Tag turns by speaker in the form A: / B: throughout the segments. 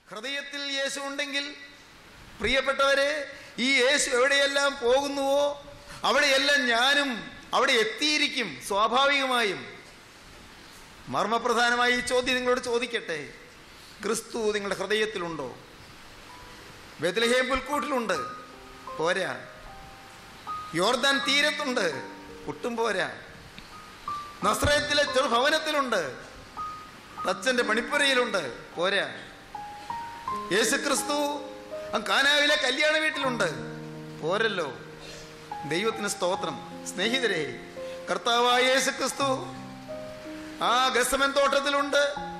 A: ഹൃദയത്തിൽ യേശു ഉണ്ടെങ്കിൽ പ്രിയപ്പെട്ടവരെ ഈ യേശു എവിടെയെല്ലാം പോകുന്നുവോ അവിടെയെല്ലാം ഞാനും അവിടെ എത്തിയിരിക്കും സ്വാഭാവികമായും മർമ്മപ്രധാനമായി ഈ ചോദ്യം നിങ്ങളോട് ചോദിക്കട്ടെ ക്രിസ്തു നിങ്ങളുടെ ഹൃദയത്തിലുണ്ടോ ബethlehem പുൽക്കൂട്ടിലുണ്ട് പോരാ യോർദാൻ തീരത്തുണ്ട് ഒട്ടും പോരാ നസ്രയത്തിലെ ചെറുഭവനത്തിലുണ്ട് തച്ചന്റെ പണിപ്പുരയിലുണ്ട് പോരാ യേശു ക്രിസ്തു കാനാവിലെ കല്യാണ വീട്ടിലുണ്ട് പോരല്ലോ ദൈവത്തിന് സ്തോത്രം സ്നേഹിതരെ കർത്താവായ യേശു ക്രിസ്തു ആ ഗസമൻ തോട്ടത്തിലുണ്ട്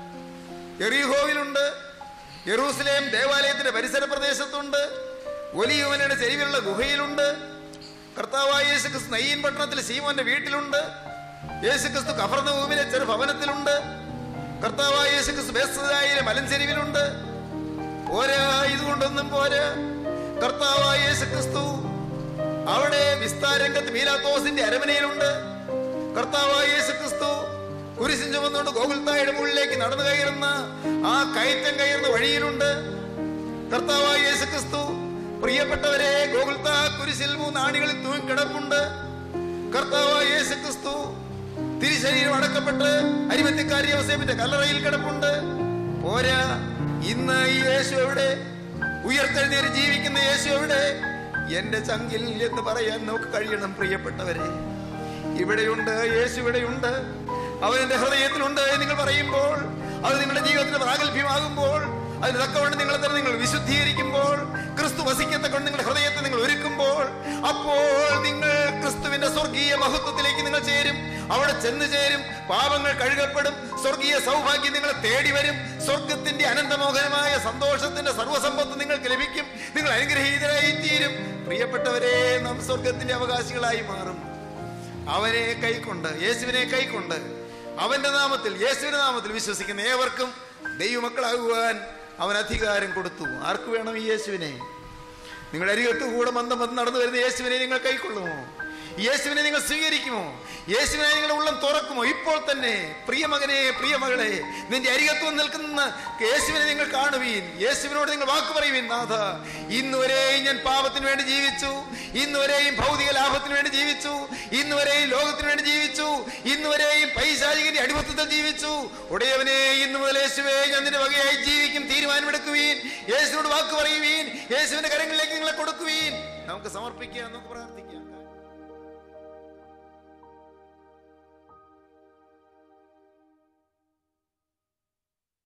A: എറിഹോവിലുണ്ട് യെറൂസലേം ദേവാലയത്തിന്റെ പരിസര പ്രദേശത്തുണ്ട് ഒലിയുവനയുടെ ചെരിവിലുള്ള ഗുഹയിലുണ്ട് കർത്താവായ യേശു ക്രിസ്തു നയ്യീൻ പട്ടണത്തിൽ സീമോന്റെ വീട്ടിലുണ്ട് യേശു ക്രിസ്തു കഫർന്നഭൂമിലെ ചെറു ഭവനത്തിലുണ്ട് കർത്താവായ യേശു ക്രിസ്തു ബേസ്തായിലെ മലഞ്ചെരിവിലുണ്ട് പോരാ ഇതുകൊണ്ടൊന്നും പോരാ കർത്താവായ യേശു ക്രിസ്തു അവിടെ വിസ്താരംഗത്ത് മീലാത്തോസിന്റെ അരമനയിലുണ്ട് കർത്താവായ യേശു ക്രിസ്തു കുരിശും ചുമന്നുകൊണ്ട് ഗോകുൽത്തായുടെ മുകളിലേക്ക് നടന്നു കയറുന്ന ആ കയറ്റം കയറുന്ന വഴിയിലുണ്ട് കർത്താവായ യേശു ക്രിസ്തു പ്രിയപ്പെട്ടവരെ ഗോകുൽത്ത കുരിശിൽ മൂന്ന് ആണികളിൽ തൂങ്ങിക്കിടപ്പുണ്ട് കർത്താവായ യേശു ക്രിസ്തു തിരിശരീരം അടക്കപ്പെട്ട് അരിമത്തിക്കാരി യോസേഫിന്റെ കല്ലറയിൽ കിടപ്പുണ്ട് പോരാ ഇന്ന് ഈ യേശു എവിടെ ഉയർത്തെഴുന്നേറ്റ് ജീവിക്കുന്ന യേശു എവിടെ എന്റെ ചങ്കിൽ എന്ന് പറയാൻ നമുക്ക് കഴിയണം പ്രിയപ്പെട്ടവരെ ഇവിടെയുണ്ട് യേശു ഇവിടെയുണ്ട് അവൻ എന്റെ ഹൃദയത്തിലുണ്ട് എന്ന് നിങ്ങൾ പറയുമ്പോൾ അത് നിങ്ങളുടെ ജീവിതത്തിന് പ്രാഗൽഭ്യമാകുമ്പോൾ അതിന് തക്കവണ്ണം നിങ്ങളെ തന്നെ നിങ്ങൾ വിശുദ്ധീകരിക്കുമ്പോൾ ക്രിസ്തു വസിക്കത്തക്കൊണ്ട് നിങ്ങളുടെ ഹൃദയത്തെ നിങ്ങൾ ഒരുക്കുമ്പോൾ അപ്പോൾ നിങ്ങൾ ക്രിസ്തുവിന്റെ സ്വർഗീയ മഹത്വത്തിലേക്ക് നിങ്ങൾ ചേരും അവിടെ ചെന്ന് ചേരും പാപങ്ങൾ കഴുകപ്പെടും സ്വർഗീയ സൗഭാഗ്യം നിങ്ങളെ തേടി വരും സ്വർഗത്തിന്റെ അനന്തമോഹനമായ സന്തോഷത്തിന്റെ സർവ്വസമ്പത്ത് നിങ്ങൾക്ക് ലഭിക്കും നിങ്ങൾ അനുഗ്രഹീതരായി തീരും പ്രിയപ്പെട്ടവരെ നാം സ്വർഗത്തിന്റെ അവകാശികളായി മാറും അവനെ കൈക്കൊണ്ട് യേശുവിനെ കൈക്കൊണ്ട് അവന്റെ നാമത്തിൽ യേശുവിന്റെ നാമത്തിൽ വിശ്വസിക്കുന്ന ഏവർക്കും ദൈവമക്കളാകുവാൻ അവൻ അധികാരം കൊടുത്തു ആർക്ക് വേണം ഈ യേശുവിനെ നിങ്ങളുടെ അരികത്ത് കൂടെ മന്ദം മന്ദം നടന്നു വരുന്ന യേശുവിനെ നിങ്ങൾ കൈക്കൊള്ളുമോ യേശുവിനെ നിങ്ങൾ സ്വീകരിക്കുമോ യേശുവിനെ നിങ്ങളുടെ ഉള്ളം തുറക്കുമോ ഇപ്പോൾ തന്നെ പ്രിയമകനെ പ്രിയമകളെ നിന്റെ അരികത്ത് വന്ന് നിൽക്കുന്ന യേശുവിനെ നിങ്ങൾ കാണുവീൻ യേശുവിനോട് നിങ്ങൾ വാക്ക് പറയുവീൻ നാഥ ഇന്നുവരെയും ഞാൻ പാപത്തിന് വേണ്ടി ജീവിച്ചു ഇന്നുവരെയും ഭൗതിക ലാഭത്തിന് വേണ്ടി ജീവിച്ചു ഇന്നുവരെയും ലോകത്തിന് വേണ്ടി ജീവിച്ചു ഇന്നുവരെയും പൈശാചികന്റെ അടിമത്തത്തിൽ ജീവിച്ചു ഉടയവനെ ഇന്നു മുതൽ യേശുവേ ഞാൻ നിന്റെ വകയായി ജീവിക്കും തീരുമാനമെടുക്കുവീൻ യേശുവിനോട് വാക്ക് പറയുവീൻ യേശുവിന്റെ കരങ്ങളിലേക്ക് നിങ്ങളെ കൊടുക്കുവീൻ നമുക്ക് സമർപ്പിക്കാം നമുക്ക് പ്രാർത്ഥിക്കാം